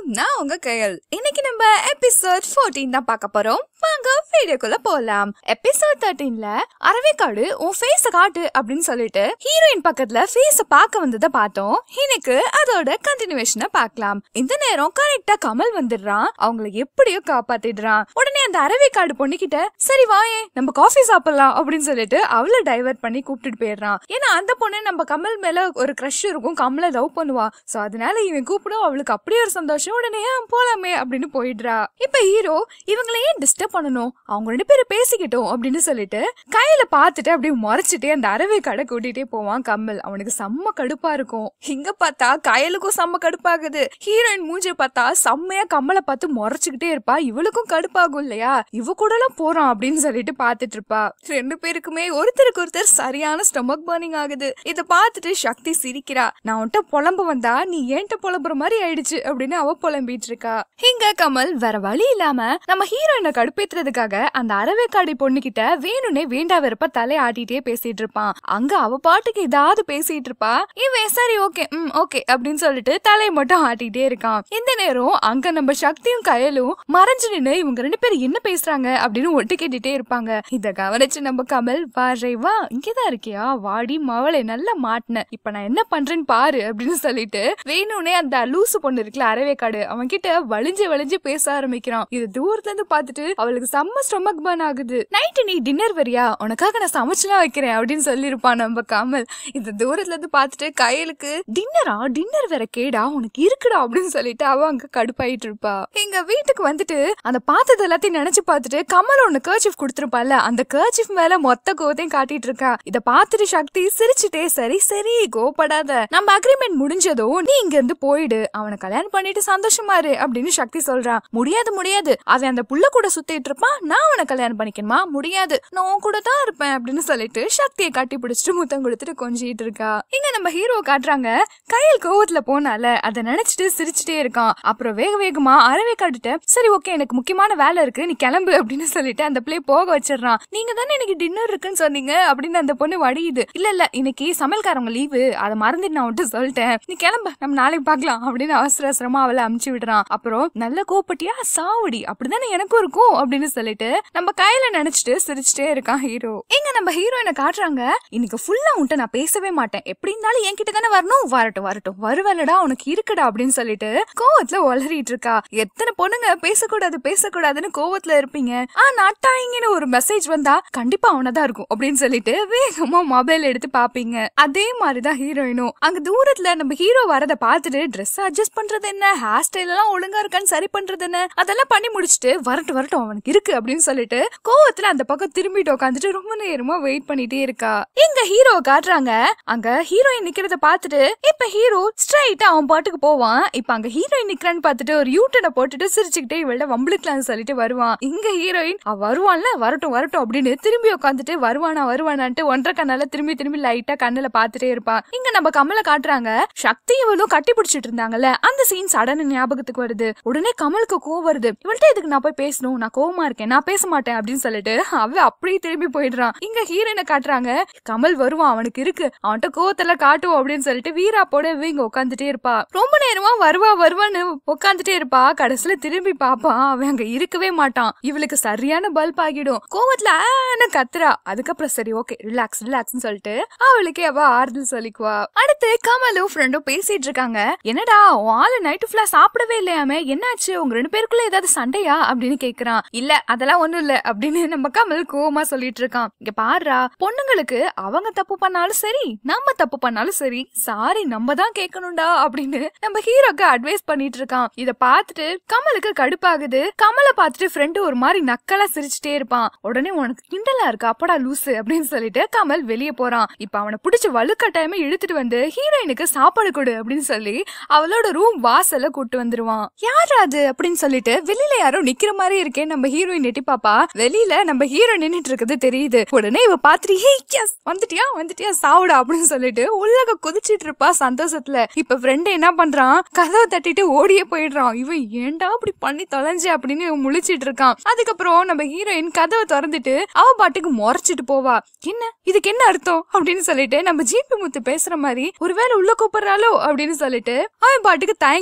நான் உங்க கையல் இன்னைக்கு நம்ம எபிசோட் 14 தான் பார்க்க போறோம் வாங்க வீடியோக்குள்ள போலாம் எபிசோட் 13ல அரவேக்காடு உன் ஃபேஸ காட்டு அப்படின்னு சொல்லிட்டு ஹீரோயின் பக்கத்துல ஃபேஸ பார்க்க வந்ததை பார்த்தோம் இன்னைக்கு அதோட கண்டினியூவேஷனை பார்க்கலாம் இந்த நேரம் கரெக்டா கமல் வந்துடுறான் அவங்கள எப்படியோ காப்பாத்திடுறான் உடனே அந்த அரவேக்காடு பொண்ணுகிட்ட சரி வாயே நம்ம காஃபி சாப்பிடலாம் அப்படின்னு சொல்லிட்டு அவளை டைவர்ட் பண்ணி கூப்பிட்டுட்டு போயிடுறான் ஏன்னா அந்த பொண்ணு நம்ம கமல் மேல ஒரு க்ரஷ் இருக்கும் கமலை லவ் பண்ணுவா சோ அதனால இவன் கூப்பிடும் அவளுக்கு அப்படியே ஒரு சந்தோஷம் உடனே "ஆ, போலாமே அப்படின்னு போயிடுறா இப்ப ஹீரோ இவங்கள ஏன் டிஸ்டர்ப் பண்ணணும் அவங்க ரெண்டு பேரும் பேசிக்கிட்டோம் அப்படின்னு சொல்லிட்டு கையில பார்த்துட்டு அப்படியே முறைச்சிட்டே அந்த அரவை கடை கூட்டிட்டே போவான் கமல் அவனுக்கு செம்ம கடுப்பா இருக்கும் இங்க பார்த்தா கயலுக்கும் செம்ம கடுப்பாகுது ஹீரோயின் மூஞ்சிய பார்த்தா செம்மையா கமலை பார்த்து முறைச்சுக்கிட்டே இருப்பா இவளுக்கும் கடுப்பாகும் இல்லையா இவ கூட எல்லாம் போறான் அப்படின்னு சொல்லிட்டு பார்த்துட்டு இருப்பா ரெண்டு பேருக்குமே ஒருத்தருக்கு ஒருத்தர் சரியான ஸ்டொமக் பர்னிங் ஆகுது இத பார்த்துட்டு சக்தி சிரிக்கிறா நான் உன்கிட்ட புலம்ப வந்தா நீ ஏன்ட்ட புலம்புற மாதிரி ஆயிடுச்சு அப்படின்னு அவ புலம்பிட்டு இருக்கா இங்க கமல் வேற வழி இல்லாம நம்ம ஹீரோயினை கடுப்பேத்துறதுக்காக அந்த அரவேக்காடி பொண்ணு கிட்ட வேணும்னே வேண்டா வெறுப்ப தலை ஆட்டிட்டே பேசிட்டு இருப்பான் அங்க அவ பாட்டுக்கு ஏதாவது பேசிட்டு இருப்பா இவன் சரி ஓகே ம் ஓகே அப்படின்னு சொல்லிட்டு தலையை மட்டும் ஆட்டிட்டே இருக்கான் இந்த நேரம் அங்க நம்ம சக்தியும் கயலும் மறைஞ்சு நின்னு இவங்க ரெண்டு பேரும் என்ன பேசுறாங்க அப்படின்னு ஒட்டு கேட்டுட்டே இருப்பாங்க இத கவனிச்சு நம்ம கமல் வாரே வா இங்கதான் இருக்கியா வாடி மவளை நல்லா மாட்டின இப்ப நான் என்ன பண்றேன்னு பாரு அப்படின்னு சொல்லிட்டு வேணும்னே அந்த லூசு பொண்ணு இருக்குல்ல அரவேக்காடு அவன் கிட்ட வலிஞ்சு வலிஞ்சு பேச ஆரம்பிக்கிறான் இது தூரத்துல இருந்து பார்த்துட்டு அவளுக்கு செம்ம ஸ்டொமக் பர்ன் ஆகுது நைட்டு நீ டின்னர் வரியா உனக்காக நான் சமைச்சுலாம் வைக்கிறேன் அப்படின்னு சொல்லியிருப்பான் நம்ம கமல் இந்த தூரத்துல இருந்து பார்த்துட்டு கையலுக்கு டின்னரா டின்னர் வேற கேடா உனக்கு இருக்குடா அப்படின்னு சொல்லிட்டு அவ அங்க கடுப்பாயிட்டு இருப்பா எங்க வீட்டுக்கு வந்துட்டு அந்த பார்த்தது எல்லாத்தையும் நினைச்சு பார்த்துட்டு கமல் ஒண்ணு கர்ச்சிஃப் கொடுத்துருப்பால அந்த கர்ச்சிஃப் மேல மொத்த கோவத்தையும் காட்டிட்டு இருக்கா இத பார்த்துட்டு சக்தி சிரிச்சுட்டே சரி சரி கோபப்படாத நம்ம அக்ரிமெண்ட் முடிஞ்சதும் நீ இங்க இருந்து போயிடு அவனை கல்யாணம் பண்ணிட்டு சந்தோஷமா இரு அப்படின்னு சக்தி சொல்றான் முடியாது முடியாது அவன் அந்த புள்ள கூட சுத்திட்டு இருப்பான் நான் அவனை கல்யாணம் பண்ணிக்கணுமா முடியாது நான் உன் கூட தான் இருப்பேன் அப்படின்னு சொல்லிட்டு சக்தியை கட்டி பிடிச்சிட்டு முத்தம் கொடுத்துட்டு கொஞ்சிட்டு இருக்கா இங்க நம்ம ஹீரோ காட்டுறாங்க கையில் கோவத்துல போனால அதை நினைச்சிட்டு சிரிச்சுட்டே இருக்கான் அப்புறம் வேக வேகமா அறவே காட்டுட்டு சரி ஓகே எனக்கு முக்கியமான வேலை இருக்கு நீ கிளம்பு அப்படின்னு சொல்லிட்டு அந்த பிள்ளை போக வச்சிடுறான் நீங்க தானே எனக்கு டின்னர் இருக்குன்னு சொன்னீங்க அப்படின்னு அந்த பொண்ணு வடியுது இல்ல இல்ல இன்னைக்கு சமையல்காரங்க லீவு அதை மறந்துட்டு நான் வந்துட்டு சொல்லிட்டேன் நீ கிளம்பு நம்ம நாளைக்கு பார்க்கலாம் அப்படின்னு அவசர அவசரமா அவளை அமுச்சு விடுறான் அப்புறம் நல்ல கோப்பட்டியா சாவடி அப்படிதானே எனக்கும் இருக்கும் அப்படின்னு சொல்லிட்டு நம்ம கையில நினைச்சிட்டு சிரிச்சுட்டே இருக்கான் ஹீரோ எங்க நம்ம ஹீரோயினை காட்டுறாங்க இன்னைக்கு ஃபுல்லா உன்ட்ட நான் பேசவே மாட்டேன் எப்படி இருந்தாலும் என்கிட்ட தானே வரணும் வரட்டும் வரட்டும் வருவலடா உனக்கு இருக்குடா அப்படின்னு சொல்லிட்டு கோவத்துல உளறிட்டு இருக்கா எத்தனை பொண்ணுங்க பேசக்கூடாது பேசக்கூடாதுன்னு கோவத்துல இருப்பீங்க ஆனா அட்டாயிங்கன்னு ஒரு மெசேஜ் வந்தா கண்டிப்பா அவனதான் இருக்கும் அப்படின்னு சொல்லிட்டு வேகமா மொபைல் எடுத்து பாப்பீங்க அதே மாதிரிதான் ஹீரோயினும் அங்க தூரத்துல நம்ம ஹீரோ வரத பார்த்துட்டு ட்ரெஸ் அட்ஜஸ்ட் பண்றது என்ன ஹேர் ஸ்டைல் எல்லாம் ஒழுங்கா இருக்கான்னு சரி பண்றது என்ன அதெல்லாம் பண்ணி முடிச்சுட்டு வரட்டும் வரட்டும் அவனுக்கு இருக்கு அப்படின்னு சொல்லிட்டு கோவத்துல அந்த பக்கம் திரும்பிட்டு உட்காந்துட்டு ரொம்ப நேரமா வெயிட் பண்ணிட்டே இருக்கா எங்க ஹீரோ காட்டுறாங்க அங்க ஹீரோயின் நிக்கிறத பார்த்துட்டு இப்ப ஹீரோ ஸ்ட்ரைட்டா அவன் பாட்டுக்கு போவான் இப்ப அங்க ஹீரோயின் நிக்கிறான்னு பார்த்துட்டு ஒரு யூட்டனை போட்டுட்டு சிரிச்சுக்கிட்டே இவள வம்பளுக்கலாம்னு சொல்லிட்டு வருவான் இங்க ஹீரோயின் அவ வருவான்ல வரட்டும் வரட்டும் அப்படின்னு திரும்பி உட்காந்துட்டு வருவானா வருவானான்ட்டு ஒன்றரை கண்ணால திரும்பி திரும்பி லைட்டா கண்ணுல பாத்துட்டே இருப்பா இங்க நம்ம கமல காட்டுறாங்க சக்தி இவளும் கட்டி பிடிச்சிட்டு இருந்தாங்கல்ல அந்த சீன் சடன ஞாபகத்துக்கு வருது உடனே கமலுக்கு கோவம் வருது இவள்கிட்ட இதுக்கு நான் போய் பேசணும் நான் கோவமா இருக்கேன் நான் பேச மாட்டேன் அப்படின்னு சொல்லிட்டு அவ அப்படியே திரும்பி போயிடுறான் இங்க ஹீரோயினை காட்டுறாங்க கமல் வருவான் அவனுக்கு இருக்கு அவன்கிட்ட கோவத்துல காட்டுவோம் அப்படின்னு சொல்லிட்டு வீரா போட இவ இங்க உட்காந்துட்டே இருப்பா ரொம்ப நேரமா வருவா வருவான்னு உட்காந்துட்டே இருப்பா கடைசியில திரும்பி பாப்பான் அவன் அங்க இருக்கவே மாட்டான் இவளுக்கு சரியான பல்ப் ஆகிடும் கோவத்துல ஆன கத்துறா அதுக்கப்புறம் சரி ஓகே ரிலாக்ஸ் ரிலாக்ஸ்னு சொல்லிட்டு அவளுக்கே அவ ஆறுதல் சொல்லிக்குவா அடுத்து கமலும் ஃப்ரெண்டும் பேசிட்டு இருக்காங்க என்னடா உன் ஆளு நைட்டு ஃபுல்லா சாப்பிடவே இல்லையாமே என்னாச்சு உங்க ரெண்டு பேருக்குள்ள ஏதாவது சண்டையா அப்படின்னு கேக்குறான் இல்ல அதெல்லாம் ஒண்ணும் இல்ல அப்படின்னு நம்ம கமல் கோவமா சொல்லிட்டு இருக்கான் இங்க பாருடா பொண்ணுங்களுக்கு அவங்க தப்பு பண்ணாலும் சரி நம்ம தப்பு பண்ணாலும் சரி சாரி நம்ம தான் கேட்கணும்டா அப்படின்னு நம்ம ஹீரோக்கு அட்வைஸ் பண்ணிட்டு இருக்கான் இத பார்த்துட்டு கமலுக்கு கடுப்பாகுது கமலை பார்த்துட்டு ஃப்ரெண்டு ஒரு மாதிரி நக்கலா சிரிச்சுட்டே இருப்பான் உடனே உனக்கு கிண்டலா இருக்கு அப்படா லூசு அப்படின்னு சொல்லிட்டு கமல் வெளியே போறான் இப்ப அவனை பிடிச்ச வலுக்கட்டாயமே இழுத்துட்டு வந்து ஹீரோயினுக்கு சாப்பாடு கொடு அப்படின்னு சொல்லி அவளோட ரூம் வாசல்ல கூட்டு வந்துருவான் யார் அது அப்படின்னு சொல்லிட்டு வெளியில யாரோ நிக்கிற மாதிரி இருக்கே நம்ம ஹீரோயின் எட்டி பாப்பா வெளியில நம்ம ஹீரோ நின்னுட்டு இருக்குது தெரியுது உடனே இவ பாத்துட்டு ஹே எஸ் வந்துட்டியா வந்துட்டியா சாவுடா அப்படின்னு சொல்லிட்டு உள்ளக குதிச்சிட்டு இருப்பா சந்தோஷத்துல இப்ப ஃப்ரெண்ட் என்ன பண்றான் கதவை தட்டிட்டு ஓடியே போயிடுறான் இவன் ஏன்டா அப்படி பண்ணி தொலைஞ்சு அப்படின்னு இவன் முழிச்சிட்டு இருக்கான் அதுக்கப்புறம் நம்ம ஹீரோயின் கதவை திறந்துட்டு அவ பாட்டுக்கு முறைச்சிட்டு போவா என்ன இதுக்கு என்ன அர்த்தம் அப்படின்னு சொல்லிட்டு நம்ம ஜிபி முத்து பேசுற மாதிரி ஒருவேளை உள்ள கூப்பிடுறாளோ அப்படின்னு சொல்லிட்டு அவன் பாட்டுக்கு தயங்கி தயங்கி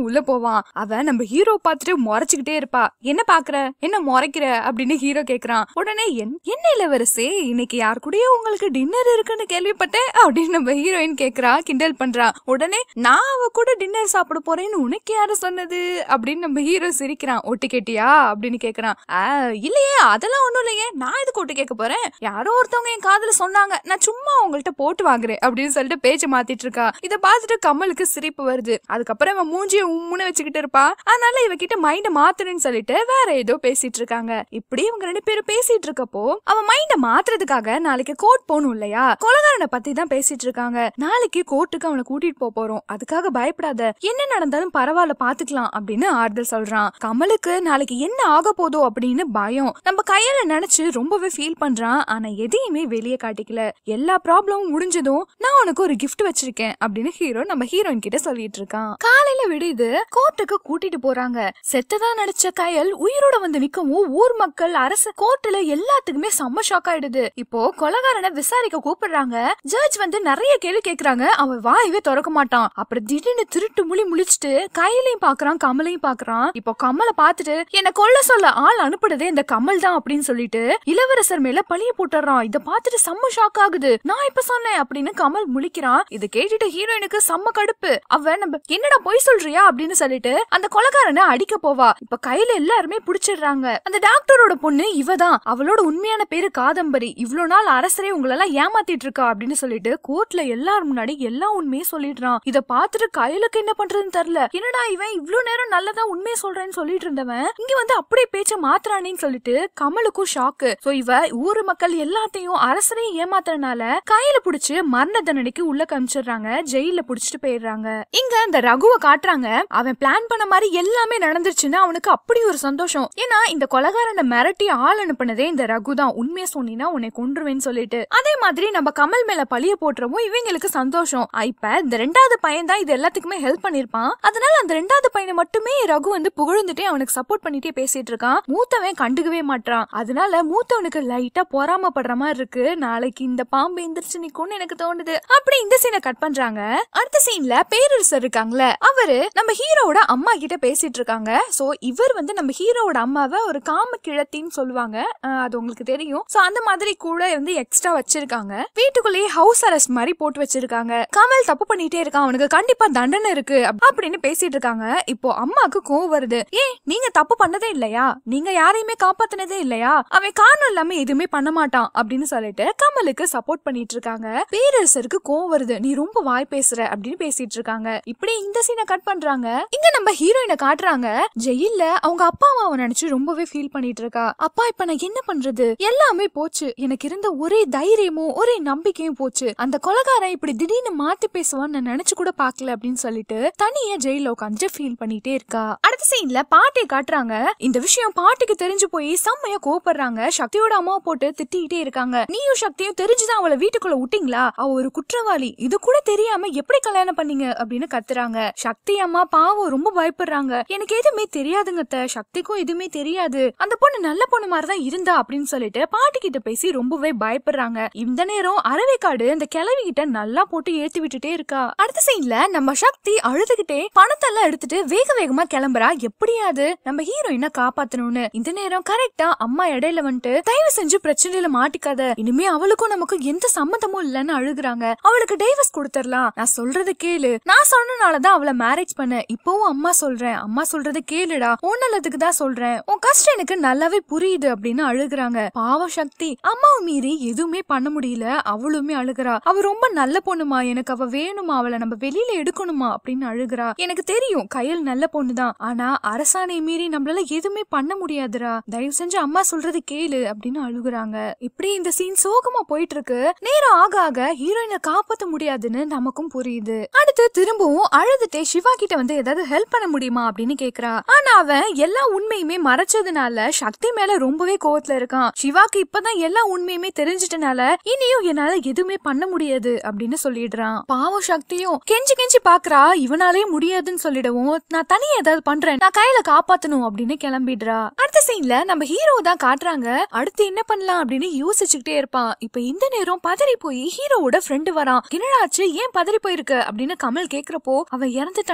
உள்ள போவான் அவன் நம்ம ஹீரோ பார்த்துட்டு முறைச்சுக்கிட்டே இருப்பா என்ன பாக்குற என்ன முறைக்கிற அப்படின்னு ஹீரோ கேக்குறான் உடனே என் என்ன இளவரசே இன்னைக்கு யார் கூடயோ உங்களுக்கு டின்னர் இருக்குன்னு கேள்விப்பட்டேன் அப்படின்னு நம்ம ஹீரோயின் கேக்குறா கிண்டல் பண்றா உடனே நான் அவ கூட டின்னர் சாப்பிட போறேன்னு உனக்கு யாரு சொன்னது அப்படின்னு நம்ம ஹீரோ சிரிக்கிறான் ஒட்டு கேட்டியா அப்படின்னு கேக்குறான் "ஆ, இல்லையே அதெல்லாம் ஒண்ணும் இல்லையே நான் எதுக்கு ஒட்டு கேட்க போறேன் யாரோ ஒருத்தவங்க என் காதுல சொன்னாங்க நான் சும்மா உங்கள்ட்ட போட்டு வாங்குறேன் அப்படின்னு சொல்லிட்டு பேச்ச மாத்திட்டு இருக்கா இத பார்த்துட்டு கமலுக்கு சிரிப்பு வருது அதுக்கப்புறம் இவன் மூஞ்சிய உம்முன்னு வச்சுக்கிட்டு இருப்பா அதனால இவகிட்ட மைண்ட மாத்துறேன்னு சொல்லிட்டு வேற ஏதோ பேசிட்டு இருக்காங்க இப்படி இவங்க ரெண்டு பேரும் பேசிட்டு இருக்கப்போ அவன் மைண்ட மாத்துறதுக்காக நாளைக்கு கோர்ட் போகணும் இல்லையா கொலகாரனை பத்தி தான் பேசிட்டு இருக்காங்க நாளைக்கு கோர்ட்டுக்கு அவனை கூட்டிட்டு போக போறோம் அதுக்காக பயப்படாத என்ன நடந்தாலும் பரவாயில்ல பாத்துக்கலாம் அப்படின்னு ஆறுதல் சொல்றான் கமலுக்கு நாளைக்கு என்ன ஆக போதோ அப்படின்னு பயம் நம்ம கையில நினைச்சு ரொம்பவே ஃபீல் பண்றான் ஆனா எதையுமே வெளியே காட்டிக்கல எல்லா ப்ராப்ளமும் முடிஞ்சதும் நான் உனக்கு ஒரு gift வச்சிருக்கேன் அப்படின்னு ஹீரோ நம்ம ஹீரோயின் கிட்ட சொல்லிட்டு இருக்கான் காலையில விடுது கோர்ட்டுக்கு கூட்டிட்டு போறாங்க செத்ததா நடிச்ச கயல் உயிரோட வந்து நிக்கவும் ஊர் மக்கள் அரசு கோர்ட்டுல எல்லாத்துக்குமே செம்ம ஷாக் ஆயிடுது இப்போ கொலகாரனை விசாரிக்க கூப்பிடுறாங்க ஜட்ஜ் வந்து நிறைய கேள்வி கேக்குறாங்க அவன் வாயவே திறக்க மாட்டான் அப்புறம் திடீர்னு திருட்டு முழி முழிச்சிட்டு கையிலையும் பாக்குறான் கமலையும் பாக்குறான் இப்போ கமலை பார்த்துட்டு என்ன கொல்ல சொல்ல ஆள் அனுப்புனதே இந்த கமல் தான் அப்படின்னு சொல்லிட்டு இளவரசர் மேல பழிய போட்டுறான் இத பார்த்துட்டு செம்ம ஷாக் ஆகுது நான் இப்ப சொன்னேன் அப்படின்னு கமல் முழிக்கிறான் இத கேட்டுட்டு ஹீரோயினுக்கு செம்ம கடுப்பு அவ நம்ம என்னடா பொய் சொல்றியா அப்படின்னு சொல்லிட்டு அந்த கொலகாரனை அடிக்க போவா இப்ப கையில எல்லாருமே புடிச்சிடுறாங்க அந்த டாக்டரோட பொண்ணு இவதான் அவளோட உண்மையான பேரு காதம்பரி இவ்வளவு நாள் அரசரே உங்களெல்லாம் ஏமாத்திட்டு இருக்கா அப்படின்னு சொல்லிட்டு கோர்ட்ல எல்லாரும் முன்னாடி எல்லா உண்மையும் சொல்லிடுறான் இத பார்த்துட்டு கையிலுக்கு என்ன பண்றதுன்னு தெரியல என்னடா இவன் இவ்ளோ நேரம் நல்லதா உண்மையை சொல்றேன்னு சொல்லிட்டு இருந்தவன் இங்க வந்து அப்படியே பேச்ச மாத்துறானேன்னு சொல்லிட்டு கமலுக்கும் ஷாக்கு சோ இவ ஊர் மக்கள் எல்லாத்தையும் அரசரையும் ஏமாத்துறனால கையில புடிச்சு மரண தண்டனைக்கு உள்ள கமிச்சிடுறாங்க ஜெயில புடிச்சிட்டு போயிடுறாங்க இங்க அந்த ரகுவ காட்டுறாங்க அவன் பிளான் பண்ண மாதிரி எல்லாமே நடந்துருச்சுன்னா அவனுக்கு அப்படி ஒரு சந்தோஷம் ஏன்னா இந்த கொலகாரனை மிரட்டி ஆள் அனுப்புனதே இந்த ரகு தான் உண்மையை சொன்னீங்கன்னா உன்னை கொன்றுவேன்னு சொல்லிட்டு அதே மாதிரி நம்ம கமல் மேல பழிய போட்டுறவும் இவங்களுக்கு சந்தோஷம் ஆ, இப்ப இந்த ரெண்டாவது பையன் தான் இது எல்லாத்துக்குமே ஹெல்ப் பண்ணிருப்பான் அதனால அந்த ரெண்டாவது பையனை மட்டுமே ரகு வந்து புகழ்ந்துட்டே அவனுக்கு சப்போர்ட் பண்ணிட்டே பேசிட்டு இருக்கான் மூத்தவன் கண்டுக்கவே மாட்டான் அதனால மூத்தவனுக்கு லைட்டா பொறாமப்படுற மாதிரி இருக்கு நாளைக்கு இந்த பாம்பு எந்திரிச்சு நிக்கும்னு எனக்கு தோணுது அப்படி இந்த சீனை கட் பண்றாங்க அடுத்த சீன்ல பேரரசர் இருக்காங்கல்ல அவரு நம்ம ஹீரோவோட அம்மா கிட்ட பேசிட்டு இருக்காங்க சோ இவர் வந்து நம்ம ஹீரோவோட அம்மாவை ஒரு காம கிழத்தின்னு சொல்லுவாங்க அஹ் அது உங்களுக்கு தெரியும் சோ அந்த மாதிரி கூட வந்து எக்ஸ்ட்ரா வச்சிருக்காங்க வீட்டுக்குள்ளேயே ஹவுஸ் அரெஸ்ட் மாதிரி போட்டு வச்சிருக்காங்க கமல் தப்பு பண்ணிட்டே இருக்கான் அவனுக்கு கண்டிப்பா தண்டனை இருக்கு அப்~ அப்படின்னு பேசிட்டு இருக்காங்க இப்போ அம்மாக்கு கோவம் வருது ஏன் நீங்க தப்பு பண்ணதே இல்லையா நீங்க யாரையுமே காப்பாத்தினதே இல்லையா அவன் காரணம் இல்லாம எதுவுமே பண்ண மாட்டான் அப்படின்னு சொல்லிட்டு கமலுக்கு சப்போர்ட் பண்ணிட்டு இருக்காங்க பேரரசருக்கு கோவம் வருது நீ ரொம்ப வாய் பேசுற அப்படின்னு பேசிட்டு இருக்காங்க இப்படி இந்த சீனை கட் பண்றாங்க இங்க நம்ம ஹீரோயினை காட்டுறாங்க ஜெயில்ல அவங்க அப்பா அம்மாவை நினைச்சு ரொம்பவே ஃபீல் பண்ணிட்டு இருக்கா அப்பா இப்ப நான் என்ன பண்றது எல்லாமே போச்சு எனக்கு இருந்த ஒரே தைரியமும் ஒரே நம்பிக்கையும் போச்சு அந்த கொலகாரன் இப்படி திடீர்னு மாத்தி பேசுவான்னு நான் நினைச்சு கூட பாக்கல அப்படின்னு சொல்லிட்டு தனியா ஜெயில உட்காந்துட்டு ஃபீல் பண்ணிட்டே இருக்கா அடுத்த சீன்ல பாட்டியை காட்டுறாங்க இந்த விஷயம் பாட்டிக்கு தெரிஞ்சு போய் செம்மையா கோபப்படுறாங்க சக்தியோட அம்மாவை போட்டு திட்டிக்கிட்டே இருக்காங்க நீயும் சக்தியும் தெரிஞ்சுதான் அவளை வீட்டுக்குள்ள விட்டீங்களா அவ ஒரு குற்றவாளி இது கூட தெரியாம எப்படி கல்யாணம் பண்ணீங்க அப்படின்னு கத்துறாங்க சக்தி அம்மா பாவம் ரொம்ப பயப்படுறாங்க எனக்கு எதுவுமே தெரியாதுங்க அத்தை. சக்திக்கும் எதுவுமே தெரியாது அந்த பொண்ணு நல்ல பொண்ணு மாதிரிதான் இருந்தா அப்படின்னு சொல்லிட்டு பாட்டி கிட்ட பேசி ரொம்பவே பயப்படுறாங்க இந்த நேரம் அரவைக்காடு அந்த கிளவி கிட்ட நல்லா போட்டு ஏத்தி விட்டுட்டே இருக்கா அடுத்த சீன்ல நம்ம சக்தி அழுதுகிட்டே பணத்தெல்லாம் எடுத்துட்டு வேக வேகமா கிளம்புறா எப்படியாவது நம்ம ஹீரோயினை காப்பாத்தணும்னு இந்த நேரம் கரெக்டா அம்மா இடையில வந்துட்டு தயவு செஞ்சு பிரச்சனையில மாட்டிக்காத இனிமே அவளுக்கும் நமக்கும் எந்த சம்மந்தமும் இல்லைன்னு அழுகுறாங்க அவளுக்கு டைவர்ஸ் கொடுத்துடலாம் நான் சொல்றது கேளு நான் சொன்னனாலதான் அவளை மேரேஜ் பண்ண இப்பவும் அம்மா சொல்றேன் அம்மா சொல்றது கேளுடா உன் நல்லதுக்கு தான் சொல்றேன் உன் கஷ்டம் எனக்கு நல்லாவே புரியுது அப்படின்னு அழுகுறாங்க பாவம் சக்தி அம்மாவை மீறி எதுவுமே பண்ண முடியல அவளுமே அழுகுறா அவ ரொம்ப நல்ல பொண்ணுமா எனக்கு அவ வேணுமா அவளை நம்ம வெளியில எடுக்கணுமா அப்படின்னு அழுகுறா எனக்கு தெரியும் கையல் நல்ல பொண்ணுதான் ஆனா அரசாணை மீறி நம்மளால எதுவுமே பண்ண முடியாதுடா தயவு செஞ்சு அம்மா சொல்றது கேளு அப்படின்னு அழுகுறாங்க இப்படி இந்த சீன் சோகமா போயிட்டு இருக்கு நேரம் ஆக ஆக ஹீரோயினை காப்பாத்த முடியாதுன்னு நமக்கும் புரியுது அடுத்து திரும்பவும் அழுதுட்டே சிவா கிட்ட வந்து ஏதாவது ஹெல்ப் பண்ண முடியுமா அப்படின்னு கேக்குறா ஆனா அவன் எல்லா உண்மையுமே மறைச்சதுனால சக்தி மேல ரொம்பவே கோவத்துல இருக்கான் சிவாக்கு இப்பதான் எல்லா உண்மையுமே தெரிஞ்சிட்டனால இனியும் என்னால எதுவுமே பண்ண முடியாது அப்படின்னு சொல்லிடுறான் பாவம் சக்தியும் கெஞ்சி கெஞ்சி பாக்குறா இவனாலே முடியாதுன்னு சொல்லிடவும் நான் தனியா ஏதாவது பண்றேன் நான் கையில காப்பாத்தணும் அப்படின்னு கிளம்பிடுறா அடுத்த சீன்ல நம்ம ஹீரோ தான் காட்டுறாங்க அடுத்து என்ன பண்ணலாம் அப்படின்னு யோசிச்சுக்கிட்டே இருப்பான் இப்ப இந்த நேரம் பதறி போய் ஹீரோவோட ஃப்ரெண்டு வரான் என்னடாச்சு ஏன் பதறி போயிருக்கு அப்படின்னு கமல் கேக்குறப்போ அவன் இறந்துட்டான்டா அப்படின்னு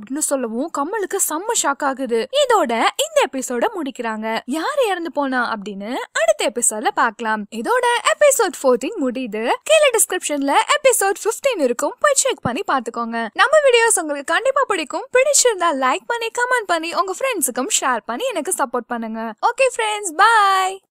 அப்படின்னு சொல்லவும் கமலுக்கு செம்ம ஷாக் ஆகுது இதோட இந்த எபிசோட முடிக்கிறாங்க யார் இறந்து போனா அப்படின்னு அடுத்த எபிசோட்ல பார்க்கலாம் இதோட எபிசோட் 14 முடியுது கீழே டிஸ்கிரிப்ஷன்ல எபிசோட் 15 இருக்கும் போய் செக் பண்ணி பாத்துக்கோங்க நம்ம வீடியோஸ் உங்களுக்கு கண்டிப்பா பிடிக்கும் பிடிச்சிருந்தா லைக் பண்ணி கமெண்ட் பண்ணி உங்க ஃப்ரெண்ட்ஸுக்கும் ஷேர் பண்ணி எனக்கு சப்போர்ட் பண்ணுங்க ஓகே ஃப்ரெண்ட்ஸ் பாய்